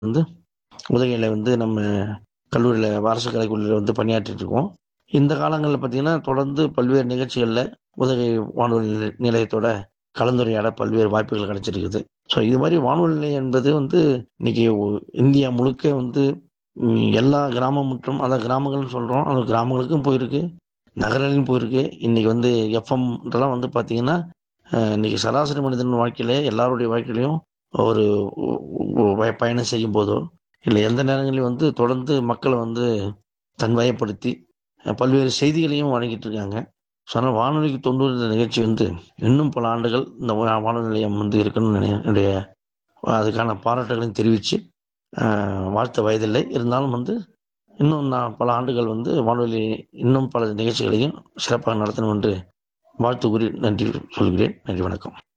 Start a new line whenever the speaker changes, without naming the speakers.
வந்து உதகையில் வந்து நம்ம கல்லூரியில் அரசு கலைக்கல்லூரியில் வந்து பணியாற்றிட்டு இருக்கோம் இந்த காலங்களில் பார்த்தீங்கன்னா தொடர்ந்து பல்வேறு நிகழ்ச்சிகளில் உதகை வானொலி நிலை- நிலையத்தோட கலந்துரையாட பல்வேறு வாய்ப்புகள் கிடைச்சிருக்குது ஸோ இது மாதிரி வானொலி நிலையம் என்பது வந்து இன்னைக்கு ஒ- இந்தியா முழுக்க வந்து ம், எல்லா கிராமம் மற்றும் அதான் கிராமங்கள்னு சொல்கிறோம் அந்த கிராமங்களுக்கும் போயிருக்கு நகரங்களையும் போயிருக்கு இன்னைக்கு வந்து எஃப்எம்லாம் வந்து பார்த்தீங்கன்னா அஹ், இன்னைக்கு சராசரி மனிதன் வாழ்க்கையில எல்லாருடைய வாழ்க்கையிலையும் ஒரு ஒ- ஒ- பய- பயணம் செய்யும் போதோ இல்லை எந்த நேரங்களிலும் வந்து தொடர்ந்து மக்களை வந்து தன்வயப்படுத்தி அஹ், பல்வேறு செய்திகளையும் வழங்கிட்டு இருக்காங்க ஸோ அதனால் வானொலிக்கு தொண்ணூறு இந்த நிகழ்ச்சி வந்து இன்னும் பல ஆண்டுகள் இந்த வா- வானொலி நிலையம் வந்து இருக்கணும்னு நினை- என்னுடைய அதுக்கான பாராட்டுகளையும் தெரிவித்து வாழ்த்த வயதில்லை இருந்தாலும் வந்து இன்னும் நான் பல ஆண்டுகள் வந்து வானொலி இன்னும் பல நிகழ்ச்சிகளையும் சிறப்பாக நடத்தணும் என்று வாழ்த்து கூறி நன்றி சொல்கிறேன் நன்றி வணக்கம்